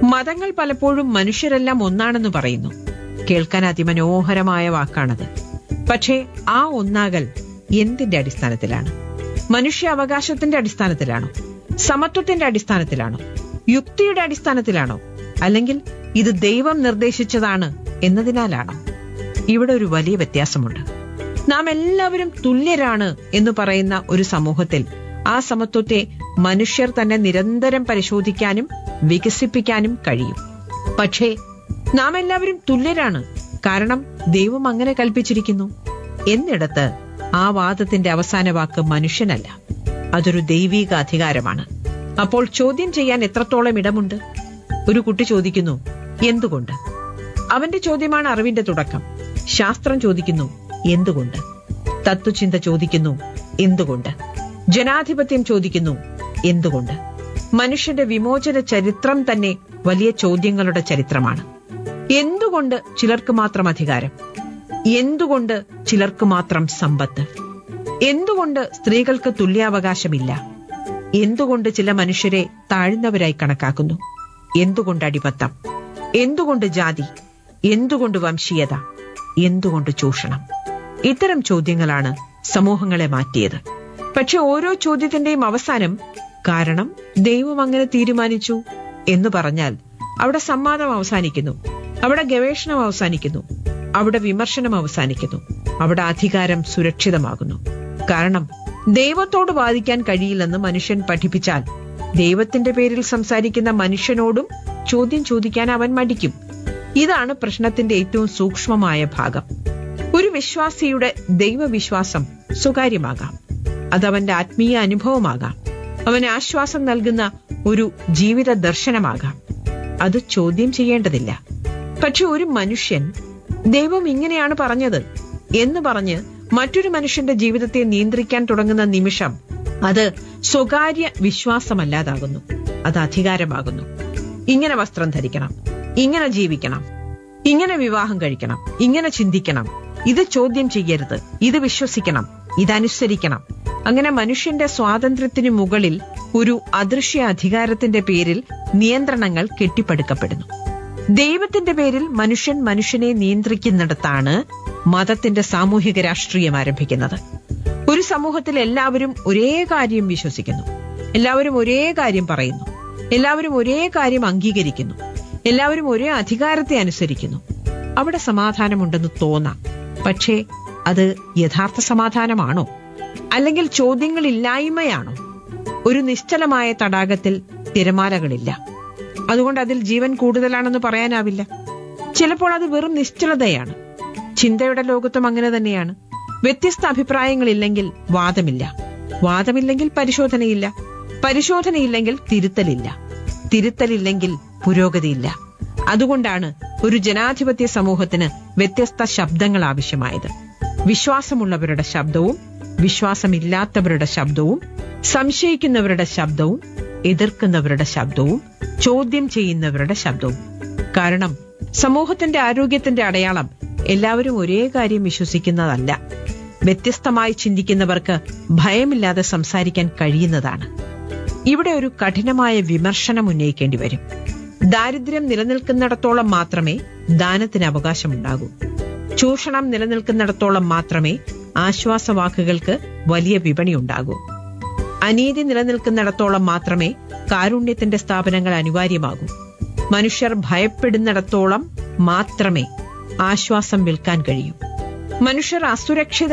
മതങ്ങൾ പലപ്പോഴും മനുഷ്യരെല്ലാം ഒന്നാണെന്ന് പറയുന്നു കേൾക്കാൻ അതിമനോഹരമായ വാക്കാണത് പക്ഷേ ആ ഒന്നാകൽ എന്തിന്റെ അടിസ്ഥാനത്തിലാണ് മനുഷ്യ അവകാശത്തിന്റെ അടിസ്ഥാനത്തിലാണോ സമത്വത്തിന്റെ അടിസ്ഥാനത്തിലാണോ യുക്തിയുടെ അടിസ്ഥാനത്തിലാണോ അല്ലെങ്കിൽ ഇത് ദൈവം നിർദ്ദേശിച്ചതാണ് എന്നതിനാലാണോ ഇവിടെ ഒരു വലിയ വ്യത്യാസമുണ്ട് നാം എല്ലാവരും തുല്യരാണ് എന്ന് പറയുന്ന ഒരു സമൂഹത്തിൽ ആ സമത്വത്തെ മനുഷ്യർ തന്നെ നിരന്തരം പരിശോധിക്കാനും വികസിപ്പിക്കാനും കഴിയും പക്ഷേ നാം എല്ലാവരും തുല്യരാണ് കാരണം ദൈവം അങ്ങനെ കൽപ്പിച്ചിരിക്കുന്നു എന്നിടത്ത് ആ വാദത്തിന്റെ അവസാന വാക്ക് മനുഷ്യനല്ല അതൊരു ദൈവീക അധികാരമാണ് അപ്പോൾ ചോദ്യം ചെയ്യാൻ എത്രത്തോളം ഇടമുണ്ട് ഒരു കുട്ടി ചോദിക്കുന്നു എന്തുകൊണ്ട് അവന്റെ ചോദ്യമാണ് അറിവിന്റെ തുടക്കം ശാസ്ത്രം ചോദിക്കുന്നു എന്തുകൊണ്ട് തത്വചിന്ത ചോദിക്കുന്നു എന്തുകൊണ്ട് ജനാധിപത്യം ചോദിക്കുന്നു എന്തുകൊണ്ട് മനുഷ്യന്റെ വിമോചന ചരിത്രം തന്നെ വലിയ ചോദ്യങ്ങളുടെ ചരിത്രമാണ് എന്തുകൊണ്ട് ചിലർക്ക് മാത്രം അധികാരം എന്തുകൊണ്ട് ചിലർക്ക് മാത്രം സമ്പത്ത് എന്തുകൊണ്ട് സ്ത്രീകൾക്ക് തുല്യാവകാശമില്ല എന്തുകൊണ്ട് ചില മനുഷ്യരെ താഴ്ന്നവരായി കണക്കാക്കുന്നു എന്തുകൊണ്ട് അടിമത്തം എന്തുകൊണ്ട് ജാതി എന്തുകൊണ്ട് വംശീയത എന്തുകൊണ്ട് ചൂഷണം ഇത്തരം ചോദ്യങ്ങളാണ് സമൂഹങ്ങളെ മാറ്റിയത് പക്ഷെ ഓരോ ചോദ്യത്തിന്റെയും അവസാനം കാരണം ദൈവം അങ്ങനെ തീരുമാനിച്ചു എന്ന് പറഞ്ഞാൽ അവിടെ സംവാദം അവസാനിക്കുന്നു അവിടെ ഗവേഷണം അവസാനിക്കുന്നു അവിടെ വിമർശനം അവസാനിക്കുന്നു അവിടെ അധികാരം സുരക്ഷിതമാകുന്നു കാരണം ദൈവത്തോട് വാദിക്കാൻ കഴിയില്ലെന്ന് മനുഷ്യൻ പഠിപ്പിച്ചാൽ ദൈവത്തിന്റെ പേരിൽ സംസാരിക്കുന്ന മനുഷ്യനോടും ചോദ്യം ചോദിക്കാൻ അവൻ മടിക്കും ഇതാണ് പ്രശ്നത്തിന്റെ ഏറ്റവും സൂക്ഷ്മമായ ഭാഗം ഒരു വിശ്വാസിയുടെ ദൈവവിശ്വാസം സ്വകാര്യമാകാം അതവന്റെ ആത്മീയ അനുഭവമാകാം അവന് ആശ്വാസം നൽകുന്ന ഒരു ജീവിത ദർശനമാകാം അത് ചോദ്യം ചെയ്യേണ്ടതില്ല പക്ഷെ ഒരു മനുഷ്യൻ ദൈവം ഇങ്ങനെയാണ് പറഞ്ഞത് എന്ന് പറഞ്ഞ് മറ്റൊരു മനുഷ്യന്റെ ജീവിതത്തെ നിയന്ത്രിക്കാൻ തുടങ്ങുന്ന നിമിഷം അത് സ്വകാര്യ വിശ്വാസമല്ലാതാകുന്നു അത് അധികാരമാകുന്നു ഇങ്ങനെ വസ്ത്രം ധരിക്കണം ഇങ്ങനെ ജീവിക്കണം ഇങ്ങനെ വിവാഹം കഴിക്കണം ഇങ്ങനെ ചിന്തിക്കണം ഇത് ചോദ്യം ചെയ്യരുത് ഇത് വിശ്വസിക്കണം ഇതനുസരിക്കണം അങ്ങനെ മനുഷ്യന്റെ സ്വാതന്ത്ര്യത്തിന് മുകളിൽ ഒരു അദൃശ്യ അധികാരത്തിന്റെ പേരിൽ നിയന്ത്രണങ്ങൾ കെട്ടിപ്പടുക്കപ്പെടുന്നു ദൈവത്തിന്റെ പേരിൽ മനുഷ്യൻ മനുഷ്യനെ നിയന്ത്രിക്കുന്നിടത്താണ് മതത്തിന്റെ സാമൂഹിക രാഷ്ട്രീയം ആരംഭിക്കുന്നത് ഒരു സമൂഹത്തിൽ എല്ലാവരും ഒരേ കാര്യം വിശ്വസിക്കുന്നു എല്ലാവരും ഒരേ കാര്യം പറയുന്നു എല്ലാവരും ഒരേ കാര്യം അംഗീകരിക്കുന്നു എല്ലാവരും ഒരേ അധികാരത്തെ അനുസരിക്കുന്നു അവിടെ സമാധാനമുണ്ടെന്ന് തോന്നാം പക്ഷേ അത് യഥാർത്ഥ സമാധാനമാണോ അല്ലെങ്കിൽ ചോദ്യങ്ങളില്ലായ്മയാണോ ഒരു നിശ്ചലമായ തടാകത്തിൽ തിരമാലകളില്ല അതുകൊണ്ട് അതിൽ ജീവൻ കൂടുതലാണെന്ന് പറയാനാവില്ല ചിലപ്പോൾ അത് വെറും നിശ്ചലതയാണ് ചിന്തയുടെ ലോകത്തും അങ്ങനെ തന്നെയാണ് വ്യത്യസ്ത അഭിപ്രായങ്ങളില്ലെങ്കിൽ വാദമില്ല വാദമില്ലെങ്കിൽ പരിശോധനയില്ല പരിശോധനയില്ലെങ്കിൽ തിരുത്തലില്ല തിരുത്തലില്ലെങ്കിൽ പുരോഗതിയില്ല അതുകൊണ്ടാണ് ഒരു ജനാധിപത്യ സമൂഹത്തിന് വ്യത്യസ്ത ശബ്ദങ്ങൾ ആവശ്യമായത് വിശ്വാസമുള്ളവരുടെ ശബ്ദവും വിശ്വാസമില്ലാത്തവരുടെ ശബ്ദവും സംശയിക്കുന്നവരുടെ ശബ്ദവും എതിർക്കുന്നവരുടെ ശബ്ദവും ചോദ്യം ചെയ്യുന്നവരുടെ ശബ്ദവും കാരണം സമൂഹത്തിന്റെ ആരോഗ്യത്തിന്റെ അടയാളം എല്ലാവരും ഒരേ കാര്യം വിശ്വസിക്കുന്നതല്ല വ്യത്യസ്തമായി ചിന്തിക്കുന്നവർക്ക് ഭയമില്ലാതെ സംസാരിക്കാൻ കഴിയുന്നതാണ് ഇവിടെ ഒരു കഠിനമായ വിമർശനം ഉന്നയിക്കേണ്ടി വരും ദാരിദ്ര്യം നിലനിൽക്കുന്നിടത്തോളം മാത്രമേ ദാനത്തിന് അവകാശമുണ്ടാകൂ ചൂഷണം നിലനിൽക്കുന്നിടത്തോളം മാത്രമേ ആശ്വാസവാക്കുകൾക്ക് വലിയ വിപണി ഉണ്ടാകൂ അനീതി നിലനിൽക്കുന്നിടത്തോളം മാത്രമേ കാരുണ്യത്തിന്റെ സ്ഥാപനങ്ങൾ അനിവാര്യമാകൂ മനുഷ്യർ ഭയപ്പെടുന്നിടത്തോളം മാത്രമേ ആശ്വാസം വിൽക്കാൻ കഴിയൂ മനുഷ്യർ അസുരക്ഷിത